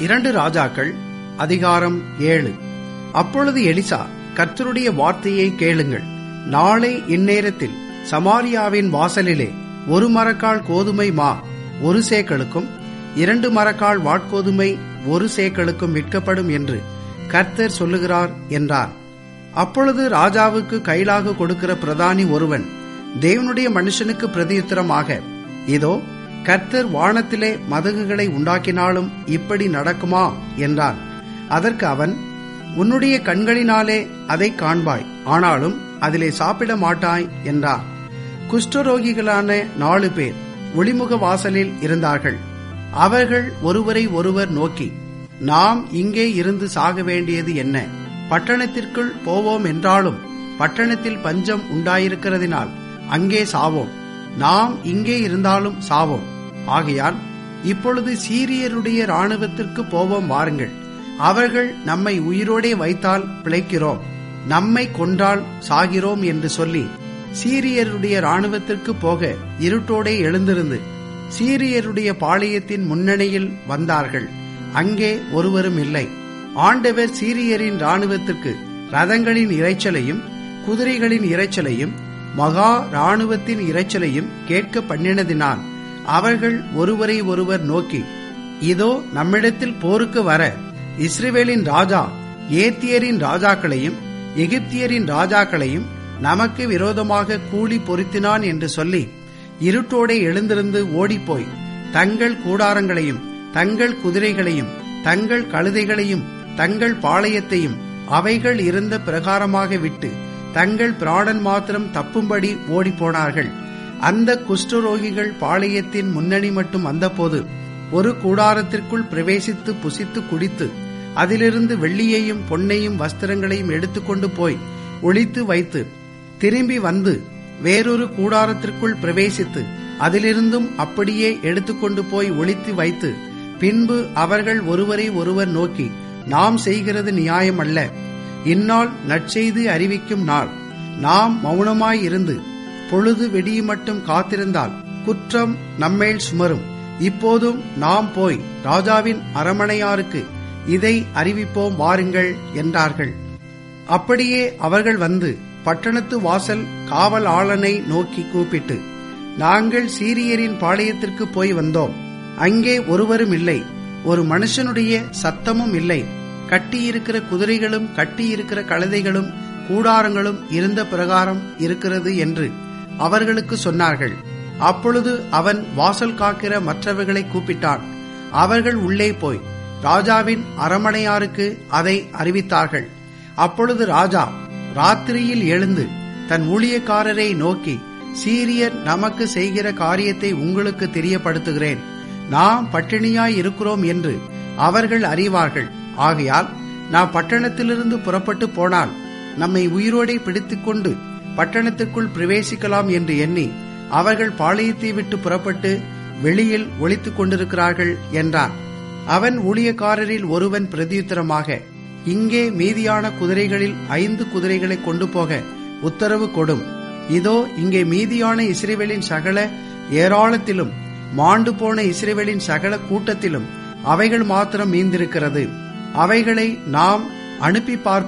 இரண்டு ராஜாக்கள் அதிகாரம் ஏழு அப்பொழுது எலிசா கர்த்தருடைய வார்த்தையை கேளுங்கள் நாளை இந்நேரத்தில் சமாரியாவின் வாசலிலே ஒரு மரக்கால் கோதுமை மா ஒரு சேக்களுக்கும் இரண்டு மரக்கால் வாட்கோதுமை ஒரு சேக்களுக்கும் விற்கப்படும் என்று கர்த்தர் சொல்லுகிறார் என்றார் அப்பொழுது ராஜாவுக்கு கைலாக கொடுக்கிற பிரதானி ஒருவன் தேவனுடைய மனுஷனுக்கு பிரதியுத்தரமாக இதோ கர்த்தர் வானத்திலே மதகுகளை உண்டாக்கினாலும் இப்படி நடக்குமா என்றான் அதற்கு அவன் உன்னுடைய கண்களினாலே அதை காண்பாய் ஆனாலும் அதிலே சாப்பிட மாட்டாய் என்றார் குஷ்டரோகிகளான நாலு பேர் ஒளிமுக வாசலில் இருந்தார்கள் அவர்கள் ஒருவரை ஒருவர் நோக்கி நாம் இங்கே இருந்து சாக வேண்டியது என்ன பட்டணத்திற்குள் போவோம் என்றாலும் பட்டணத்தில் பஞ்சம் உண்டாயிருக்கிறதினால் அங்கே சாவோம் நாம் இங்கே இருந்தாலும் சாவோம் ஆகையால் இப்பொழுது சீரியருடைய இராணுவத்திற்கு போவோம் வாருங்கள் அவர்கள் நம்மை உயிரோடே வைத்தால் பிழைக்கிறோம் நம்மை கொன்றால் சாகிறோம் என்று சொல்லி சீரியருடைய இராணுவத்திற்கு போக இருட்டோடே எழுந்திருந்து சீரியருடைய பாளையத்தின் முன்னணியில் வந்தார்கள் அங்கே ஒருவரும் இல்லை ஆண்டவர் சீரியரின் இராணுவத்திற்கு ரதங்களின் இரைச்சலையும் குதிரைகளின் இரைச்சலையும் மகா இராணுவத்தின் இரைச்சலையும் கேட்க பண்ணினதினால் அவர்கள் ஒருவரை ஒருவர் நோக்கி இதோ நம்மிடத்தில் போருக்கு வர இஸ்ரேவேலின் ராஜா ஏத்தியரின் ராஜாக்களையும் எகிப்தியரின் ராஜாக்களையும் நமக்கு விரோதமாக கூலி பொருத்தினான் என்று சொல்லி இருட்டோடே எழுந்திருந்து ஓடிப்போய் தங்கள் கூடாரங்களையும் தங்கள் குதிரைகளையும் தங்கள் கழுதைகளையும் தங்கள் பாளையத்தையும் அவைகள் இருந்த பிரகாரமாக விட்டு தங்கள் பிராணன் மாத்திரம் தப்பும்படி ஓடிப்போனார்கள் அந்த குஷ்டரோகிகள் பாளையத்தின் முன்னணி மட்டும் வந்தபோது ஒரு கூடாரத்திற்குள் பிரவேசித்து புசித்து குடித்து அதிலிருந்து வெள்ளியையும் பொன்னையும் வஸ்திரங்களையும் எடுத்துக்கொண்டு போய் ஒளித்து வைத்து திரும்பி வந்து வேறொரு கூடாரத்திற்குள் பிரவேசித்து அதிலிருந்தும் அப்படியே எடுத்துக்கொண்டு போய் ஒளித்து வைத்து பின்பு அவர்கள் ஒருவரை ஒருவர் நோக்கி நாம் செய்கிறது நியாயம் அல்ல இந்நாள் நற்செய்து அறிவிக்கும் நாள் நாம் மௌனமாய் இருந்து பொழுது வெடிய மட்டும் காத்திருந்தால் குற்றம் நம்மேல் சுமரும் இப்போதும் நாம் போய் ராஜாவின் அரமனையாருக்கு இதை அறிவிப்போம் வாருங்கள் என்றார்கள் அப்படியே அவர்கள் வந்து பட்டணத்து வாசல் காவல் ஆளனை நோக்கி கூப்பிட்டு நாங்கள் சீரியரின் பாளையத்திற்கு போய் வந்தோம் அங்கே ஒருவரும் இல்லை ஒரு மனுஷனுடைய சத்தமும் இல்லை கட்டியிருக்கிற குதிரைகளும் கட்டியிருக்கிற கழுதைகளும் கூடாரங்களும் இருந்த பிரகாரம் இருக்கிறது என்று அவர்களுக்கு சொன்னார்கள் அப்பொழுது அவன் வாசல் காக்கிற மற்றவர்களை கூப்பிட்டான் அவர்கள் உள்ளே போய் ராஜாவின் அரமனையாருக்கு அதை அறிவித்தார்கள் அப்பொழுது ராஜா ராத்திரியில் எழுந்து தன் ஊழியக்காரரை நோக்கி சீரியர் நமக்கு செய்கிற காரியத்தை உங்களுக்கு தெரியப்படுத்துகிறேன் நாம் பட்டினியாய் இருக்கிறோம் என்று அவர்கள் அறிவார்கள் ஆகையால் நாம் பட்டணத்திலிருந்து புறப்பட்டு போனால் நம்மை உயிரோடே பிடித்துக்கொண்டு பட்டணத்துக்குள் பிரவேசிக்கலாம் என்று எண்ணி அவர்கள் பாளையத்தை விட்டு புறப்பட்டு வெளியில் ஒளித்துக் கொண்டிருக்கிறார்கள் என்றான் அவன் ஊழியக்காரரில் ஒருவன் பிரதியுத்தரமாக இங்கே மீதியான குதிரைகளில் ஐந்து குதிரைகளை கொண்டு போக உத்தரவு கொடும் இதோ இங்கே மீதியான இஸ்ரேவேலின் சகல ஏராளத்திலும் மாண்டு போன இஸ்ரேவேலின் சகல கூட்டத்திலும் அவைகள் மாத்திரம் மீந்திருக்கிறது அவைகளை நாம் அனுப்பி பார்ப்போம்